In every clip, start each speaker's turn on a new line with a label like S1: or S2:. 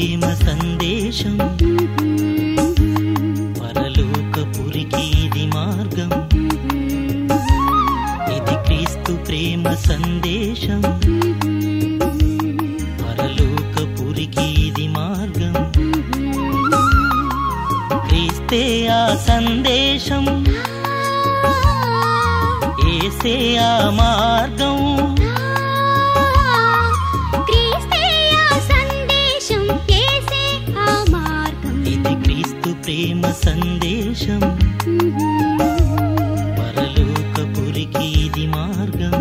S1: ప్రేమ సందేశం పరలోకపురికి ఇది మార్గం ఇది క్రీస్తు ప్రేమ సందేశం పరలోకపురికి ఇది మార్గం క్రీస్తే ఆ సందేశం ఏసే ఆ మార్గం
S2: క్రీస్తేయ సందేశం యేసే ఆ మార్గం
S1: ఇది క్రీస్తు ప్రేమ సందేశం పరలోకపురికి ఇది మార్గం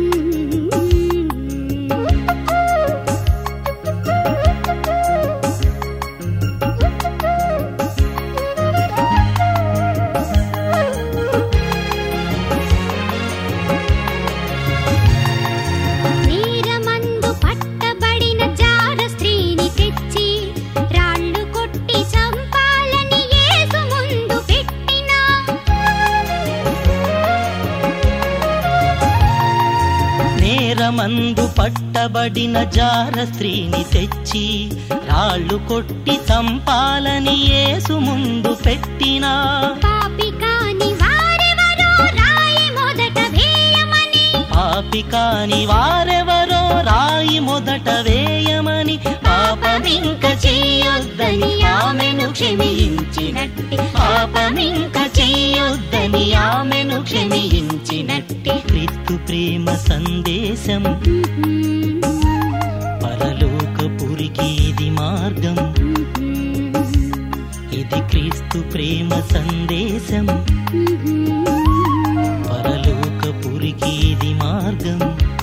S2: నేరమందు పట్టబడిన జార స్త్రీని తెచ్చి రాళ్ళు కొట్టి చంపాలని యేసు ముందు పెట్టిన
S1: నేరమందు పట్టబడిన జార స్త్రీని తెచ్చి రాళ్ళు కొట్టి చంపాలని యేసు ముందు పెట్టినా
S2: పాపి కాని వారెవరో రాయి మొదట వేయమని
S1: పాపి కాని వారెవరో రాయి మొదట వేయమని పాపమింక చెయ్యొద్దని ఆమెను క్షమించినట్టి పాపమింక చెయ్యొద్దని ఆమెను క్షమించినట్టి క్రీస్తు ప్రేమ సందేశం పరలోకపురికి ఇది మార్గం ఇది క్రీస్తు ప్రేమ సందేశం పరలోకపురికి ఇది మార్గం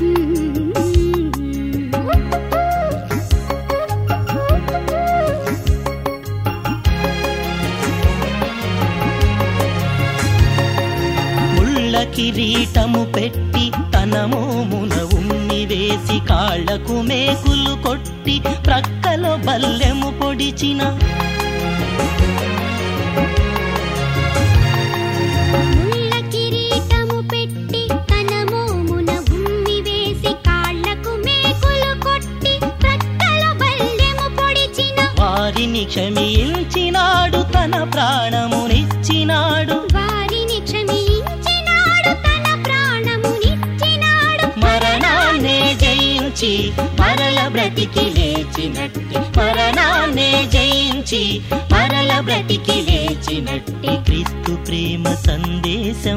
S1: ముళ్ళ కిరీటము పెట్టి తన మోమున ఉమ్మి వేసి కాళ్లకు మేకులు కొట్టి ప్రక్కలో బల్లెము పొడిచిన
S2: ముళ్ళ కిరీటము పెట్టి తన మోమున ఉమ్మి వేసి కాళ్ళకు మేకులు కొట్టి ప్రక్కల బల్లెము పొడిచిన
S1: వారిని క్షమించినాడు తన ప్రాణమునిచ్చినాడు
S2: వారిని క్షమించినాడు తన ప్రాణమునిచ్చినాడు
S1: మరణాన్నే జయించి మరల బ్రతికి లేచినట్టి మరణాన్నే జయించి మరల బ్రతికి లేచినట్టి క్రీస్తు ప్రేమ సందేశం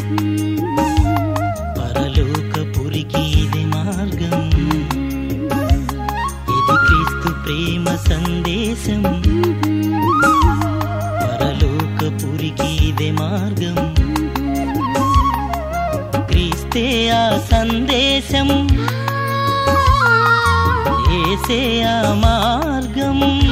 S1: పరలోకపురికి ఇది మార్గం ఇది క్రీస్తు ప్రేమ సందేశం పరలోకపురికి ఇది మార్గం క్రీస్తే ఆ సందేశం ఏసే ఆ మార్గం